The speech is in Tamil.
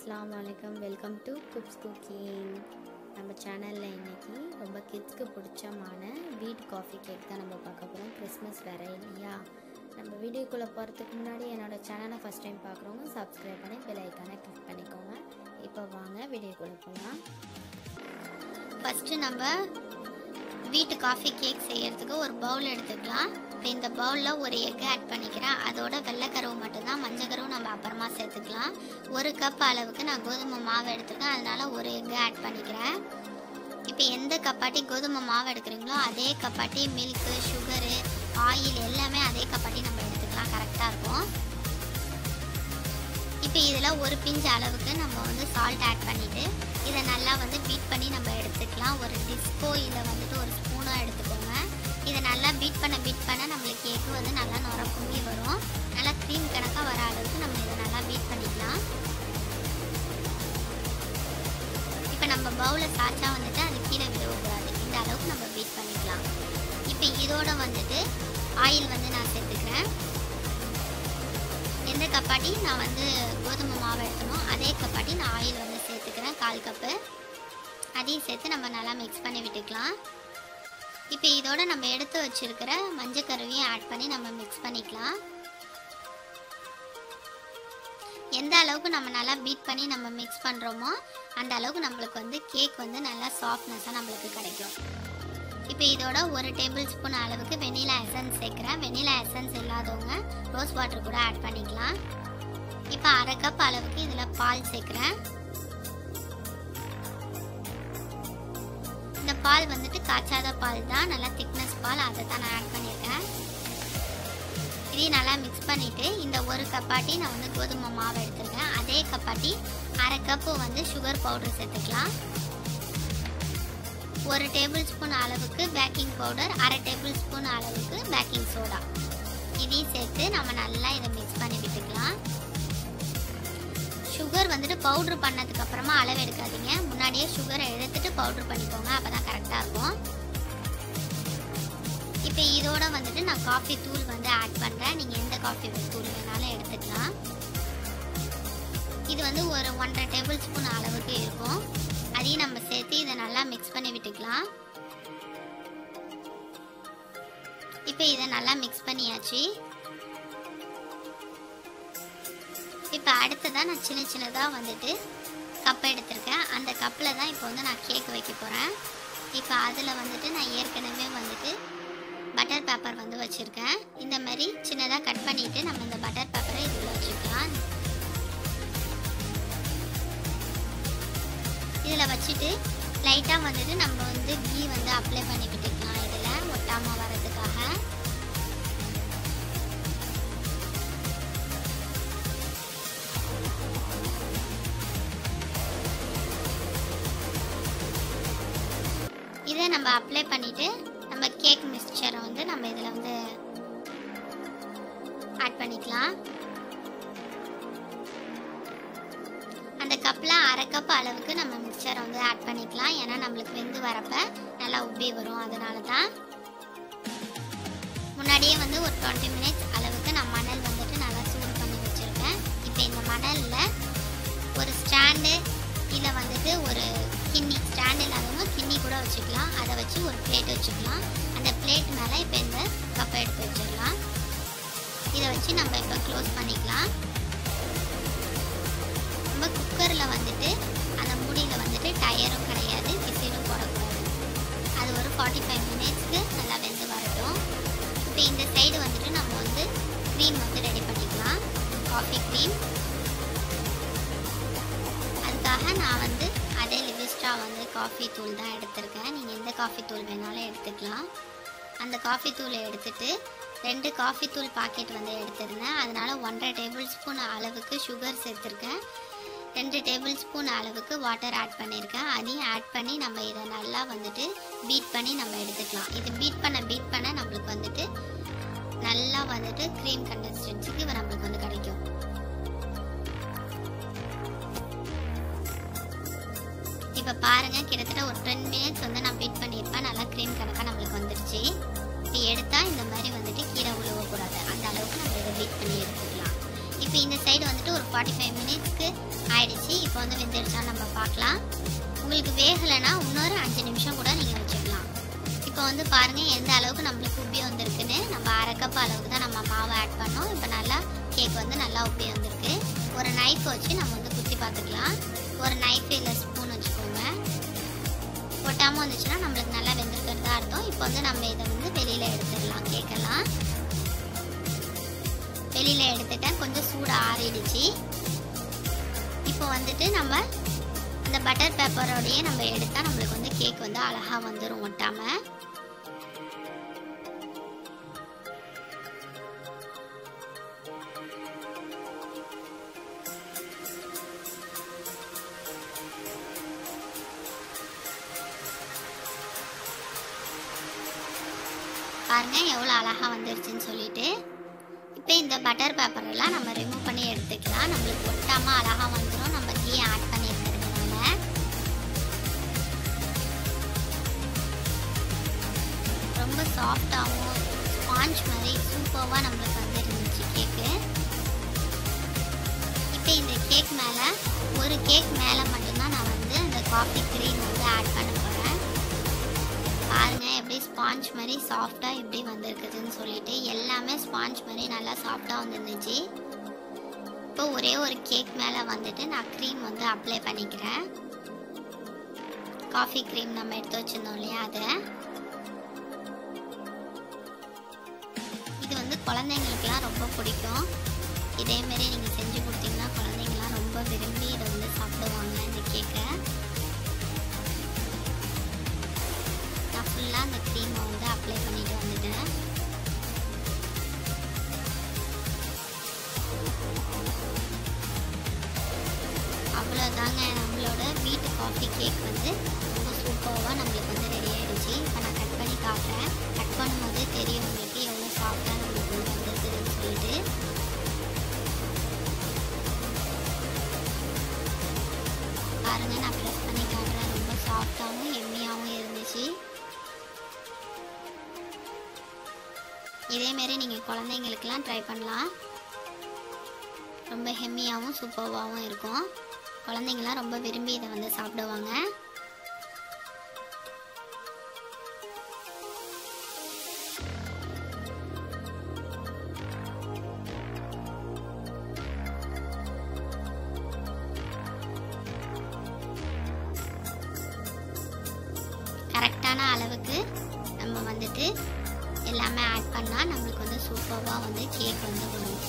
அஸ்ஸலாமு அலைக்கும் வெல்கம் டு குப்ஸ் குக்கிங் நம்ம சேனலில் இன்னைக்கு ரொம்ப கிட்ஸ்க்கு பிடிச்சமான வீட் காஃபி கேக் தான் நம்ம பார்க்க போகிறோம் கிறிஸ்மஸ் வேற இல்லையா நம்ம வீடியோக்குள்ளே போகிறதுக்கு முன்னாடி என்னோட சேனலை ஃபஸ்ட் டைம் பார்க்குறவங்க சப்ஸ்கிரைப் பண்ணி பெல் ஐக்கானை கிளிக் பண்ணிக்கோங்க இப்போ வாங்க வீடியோக்குள்ளே போகலாம் ஃபஸ்ட்டு நம்ம வீட்டு காஃபி கேக் செய்யறதுக்கு ஒரு பவுல் எடுத்துக்கலாம் இப்போ இந்த பவுலில் ஒரு எக் ஆட் பண்ணிக்கிறேன் அதோட வெள்ளைக்கருவு மட்டும்தான் மஞ்சக்கருவு நம்ம அப்புறமா சேர்த்துக்கலாம் ஒரு கப் அளவுக்கு நான் கோதுமை மாவு எடுத்துருக்கேன் அதனால ஒரு எக் ஆட் பண்ணிக்கிறேன் இப்போ எந்த கப்பாட்டி கோதுமை மாவு எடுக்கிறீங்களோ அதே கப்பாட்டி மில்க்கு சுகரு ஆயில் எல்லாமே அதே கப்பாட்டி நம்ம எடுத்துக்கலாம் கரெக்டாக இருக்கும் இப்போ இதில் ஒரு பிஞ்ச் அளவுக்கு நம்ம வந்து சால்ட் ஆட் பண்ணிவிட்டு இதை நல்லா வந்து பீட் பண்ணி நம்ம எடுத்துக்கலாம் ஒரு டிஸ்கோ இல்லை வந்துட்டு ஒரு ஸ்பூனோ எடுத்துக்கோங்க இதை நல்லா பீட் பண்ண பீட் பண்ண நம்மளுக்கு கேக்கு வந்து நல்லா நுர பொங்கி வரும் நல்லா க்ரீம் கணக்காக வர அளவுக்கு நம்ம இதை நல்லா பீட் பண்ணிக்கலாம் இப்போ நம்ம பவுலில் சாச்சா வந்துட்டு அது கீழே விழுவக்கூடாது இந்த அளவுக்கு நம்ம பீட் பண்ணிக்கலாம் இப்போ இதோட வந்துட்டு ஆயில் வந்து நான் சேர்த்துக்கிறேன் எந்த கப்பாட்டி நான் வந்து கோதுமை மாவு எடுக்கணும் அதே கப்பாட்டி நான் ஆயில் வந்து சேர்த்துக்கிறேன் கால் கப்பு அதையும் சேர்த்து நம்ம நல்லா மிக்ஸ் பண்ணி விட்டுக்கலாம் இப்போ இதோட நம்ம எடுத்து வச்சிருக்கிற மஞ்சள் கருவையும் ஆட் பண்ணி நம்ம மிக்ஸ் பண்ணிக்கலாம் எந்த அளவுக்கு நம்ம நல்லா பீட் பண்ணி நம்ம மிக்ஸ் பண்ணுறோமோ அந்த அளவுக்கு நம்மளுக்கு வந்து கேக் வந்து நல்லா சாஃப்ட்னஸாக நம்மளுக்கு கிடைக்கும் இப்போ இதோட ஒரு டேபிள் ஸ்பூன் அளவுக்கு வெனிலா எசன்ஸ் சேர்க்குறேன் வெனிலா எசன்ஸ் இல்லாதவங்க ரோஸ் வாட்டர் கூட ஆட் பண்ணிக்கலாம் இப்போ அரை கப் அளவுக்கு இதில் பால் சேர்க்குறேன் இந்த பால் வந்துட்டு காய்ச்சாத பால் தான் நல்லா திக்னஸ் பால் அதை தான் நான் ஆட் பண்ணியிருக்கேன் இதையும் நல்லா மிக்ஸ் பண்ணிவிட்டு இந்த ஒரு கப்பாட்டி நான் வந்து கோதுமை மாவு எடுத்திருக்கேன் அதே கப்பாட்டி அரை கப்பு வந்து சுகர் பவுடர் சேர்த்துக்கலாம் ஒரு டேபிள் ஸ்பூன் அளவுக்கு பேக்கிங் பவுடர் அரை டேபிள் ஸ்பூன் அளவுக்கு பேக்கிங் சோடா இதையும் சேர்த்து நம்ம நல்லா இதை மிக்ஸ் பண்ணி விட்டுக்கலாம் சுகர் வந்துட்டு பவுட்ரு பண்ணதுக்கு அப்புறமா அளவு எடுக்காதீங்க முன்னாடியே சுகரை எடுத்துட்டு பவுட்ரு பண்ணிக்கோங்க அப்போ தான் கரெக்டாக இருக்கும் இப்போ இதோட வந்துட்டு நான் காஃபி தூள் வந்து ஆட் பண்ணுறேன் நீங்கள் எந்த காஃபி தூள் வேணாலும் எடுத்துக்கலாம் இது வந்து ஒரு ஒன்றரை டேபிள் ஸ்பூன் அளவுக்கு இருக்கும் அதையும் நம்ம சேர்த்து இதை நல்லா மிக்ஸ் பண்ணி விட்டுக்கலாம் இப்போ இதை நல்லா மிக்ஸ் பண்ணியாச்சு இப்போ அடுத்ததாக நான் சின்ன சின்னதாக வந்துட்டு கப் எடுத்திருக்கேன் அந்த கப்பில் தான் இப்போ வந்து நான் கேக் வைக்க போகிறேன் இப்போ அதில் வந்துட்டு நான் ஏற்கனவே வந்துட்டு பட்டர் பேப்பர் வந்து வச்சுருக்கேன் இந்த மாதிரி சின்னதாக கட் பண்ணிவிட்டு நம்ம இந்த பட்டர் பேப்பரை இதில் வச்சுக்கலாம் இதில் வச்சுட்டு லைட்டாக வந்துட்டு நம்ம வந்து கீ வந்து அப்ளை பண்ணி விட்டுக்கலாம் இதில் ஒட்டாமல் வரதுக்காக இதை நம்ம அப்ளை பண்ணிவிட்டு நம்ம கேக் மிக்சரை வந்து நம்ம இதில் வந்து ஆட் பண்ணிக்கலாம் அந்த கப்பில் அரை கப் அளவுக்கு நம்ம மிக்சரை வந்து ஆட் பண்ணிக்கலாம் ஏன்னா நம்மளுக்கு வெந்து வரப்ப நல்லா உப்பி வரும் அதனால தான் முன்னாடியே வந்து ஒரு டுவெண்ட்டி மினிட்ஸ் அளவுக்கு நான் மணல் வந்துட்டு நல்லா சூடு பண்ணி வச்சுருக்கேன் இப்போ இந்த மணலில் ஒரு ஸ்டாண்டு இல்லை வந்துட்டு ஒரு கிண்ணி ஸ்டாண்ட் இல்லாதவங்க கிண்ணி கூட வச்சுக்கலாம் அதை வச்சு ஒரு பிளேட் வச்சுக்கலாம் அந்த பிளேட் மேலே இப்போ இந்த கப்பை எடுத்து வச்சிடலாம் இதை வச்சு நம்ம இப்போ க்ளோஸ் பண்ணிக்கலாம் நம்ம குக்கரில் வந்துட்டு அந்த மூடியில் வந்துட்டு டயரும் கிடையாது விசிலும் போடக்கூடாது அது ஒரு ஃபார்ட்டி ஃபைவ் மினிட்ஸ்க்கு நல்லா வெந்து வரட்டும் இப்போ இந்த சைடு வந்துட்டு நம்ம வந்து க்ரீம் வந்து ரெடி பண்ணிக்கலாம் காஃபி க்ரீம் அதுக்காக நான் வந்து அதே லிவிஸ்டா வந்து காஃபி தூள் தான் எடுத்திருக்கேன் நீங்கள் எந்த காஃபி தூள் வேணாலும் எடுத்துக்கலாம் அந்த காஃபி தூளை எடுத்துட்டு ரெண்டு காஃபி தூள் பாக்கெட் வந்து எடுத்திருந்தேன் அதனால் ஒன்றரை டேபிள் ஸ்பூன் அளவுக்கு சுகர் சேர்த்துருக்கேன் ரெண்டு டேபிள் ஸ்பூன் அளவுக்கு வாட்டர் ஆட் பண்ணியிருக்கேன் அதையும் ஆட் பண்ணி நம்ம இதை நல்லா வந்துட்டு பீட் பண்ணி நம்ம எடுத்துக்கலாம் இது பீட் பண்ண பீட் பண்ண நம்மளுக்கு வந்துட்டு நல்லா வந்துட்டு க்ரீம் கன்சிஸ்டன்சிக்கு நம்மளுக்கு வந்து கிடைக்கும் இப்போ பாருங்கள் கிட்டத்தட்ட ஒரு டென் மினிட்ஸ் வந்து நான் பீட் பண்ணியிருப்பேன் நல்லா க்ரீம் கணக்காக நம்மளுக்கு வந்துருச்சு இப்போ எடுத்தால் இந்த மாதிரி வந்துட்டு கீழே விழுவக்கூடாது அந்த அளவுக்கு நம்ம இதை பீட் பண்ணி எடுத்துக்கலாம் இப்போ இந்த சைடு வந்துட்டு ஒரு ஃபார்ட்டி ஃபைவ் மினிட்ஸ்க்கு ஆயிடுச்சு இப்போ வந்து வெந்துடுச்சா நம்ம பார்க்கலாம் உங்களுக்கு வேகலைன்னா இன்னொரு அஞ்சு நிமிஷம் கூட நீங்கள் வச்சுக்கலாம் இப்போ வந்து பாருங்கள் எந்த அளவுக்கு நம்மளுக்கு உப்பி வந்திருக்குன்னு நம்ம அரை கப் அளவுக்கு தான் நம்ம மாவை ஆட் பண்ணோம் இப்போ நல்லா கேக் வந்து நல்லா உப்பி வந்திருக்கு ஒரு நைஃப் வச்சு நம்ம வந்து குத்தி பார்த்துக்கலாம் ஒரு நைஃப் இல்லை ஸ்பூன் வச்சுக்கோங்க கொட்டாமல் வந்துச்சுன்னா நம்மளுக்கு நல்லா வெந்திருக்கிறதா அர்த்தம் இப்போ வந்து நம்ம இதை வந்து வெளியில் எடுத்துடலாம் கேட்கலாம் வெளியில் எடுத்துட்டேன் கொஞ்சம் சூடு ஆறிடுச்சு இப்போ வந்துட்டு நம்ம இந்த பட்டர் பேப்பரோடையே நம்ம எடுத்தால் நம்மளுக்கு வந்து கேக் வந்து அழகாக வந்துடும் ஒட்டாமல் பாருங்க எவ்வளோ அழகாக வந்துருச்சுன்னு சொல்லிட்டு இப்போ இந்த பட்டர் பேப்பரெல்லாம் நம்ம ரிமூவ் பண்ணி எடுத்துக்கலாம் நம்மளுக்கு ஒட்டாமல் அழகாக வந்துடும் நம்ம கீ ஆட் பண்ணியிருக்கிறதுனால ரொம்ப சாஃப்டாகவும் ஸ்பாஞ்ச் மாதிரி சூப்பராக நம்மளுக்கு வந்து இருந்துச்சு கேக்கு இப்போ இந்த கேக் மேலே ஒரு கேக் மேலே மட்டும்தான் நான் வந்து இந்த காஃபி க்ரீம் வந்து ஆட் பண்ண போகிறேன் பாருங்க எப்படி ஸ்பாஞ்ச் மாதிரி சாஃப்டாக எப்படி வந்திருக்குதுன்னு சொல்லிட்டு எல்லாமே ஸ்பாஞ்ச் மாதிரி நல்லா சாஃப்டாக வந்துருந்துச்சு இப்போ ஒரே ஒரு கேக் மேலே வந்துட்டு நான் க்ரீம் வந்து அப்ளை பண்ணிக்கிறேன் காஃபி க்ரீம் நம்ம எடுத்து வச்சிருந்தோம் இல்லையா அதை இது வந்து குழந்தைங்களுக்குலாம் ரொம்ப பிடிக்கும் இதேமாரி நீங்கள் செஞ்சு கொடுத்தீங்கன்னா குழந்தைங்களாம் ரொம்ப விரும்பி இதை வந்து சாப்பிடுவாங்க இந்த கேக்கை நான் ஃபுல்லாக அந்த க்ரீமை வந்து அப்ளை பண்ணிட்டு வந்துட்டேன் அவ்வளோதாங்க நம்மளோட வீட்டு காஃபி கேக் வந்து ரொம்ப சூப்பராக நம்மளுக்கு வந்து ரெடி ஆயிடுச்சு இப்போ நான் கட் பண்ணி காட்டுறேன் கட் பண்ணும்போது தெரியும் உங்களுக்கு எவ்வளோ சாஃப்டாக நம்மளுக்கு வந்து வந்திருக்குதுன்னு சொல்லிட்டு பாருங்க நான் ப்ரெஸ் பண்ணி காட்டுறேன் ரொம்ப சாஃப்டாகவும் எம்மியாகவும் இருந்துச்சு இதேமாரி நீங்கள் குழந்தைங்களுக்கெல்லாம் ட்ரை பண்ணலாம் ரொம்ப ஹெம்மியாகவும் சூப்பர்வாகவும் இருக்கும் குழந்தைங்களாம் ரொம்ப விரும்பி இதை வந்து சாப்பிடுவாங்க கரெக்டான அளவுக்கு நம்ம வந்துட்டு எல்லாமே ஆட் பண்ணால் நம்மளுக்கு வந்து சூப்பராக வந்து கேக் வந்து வரும்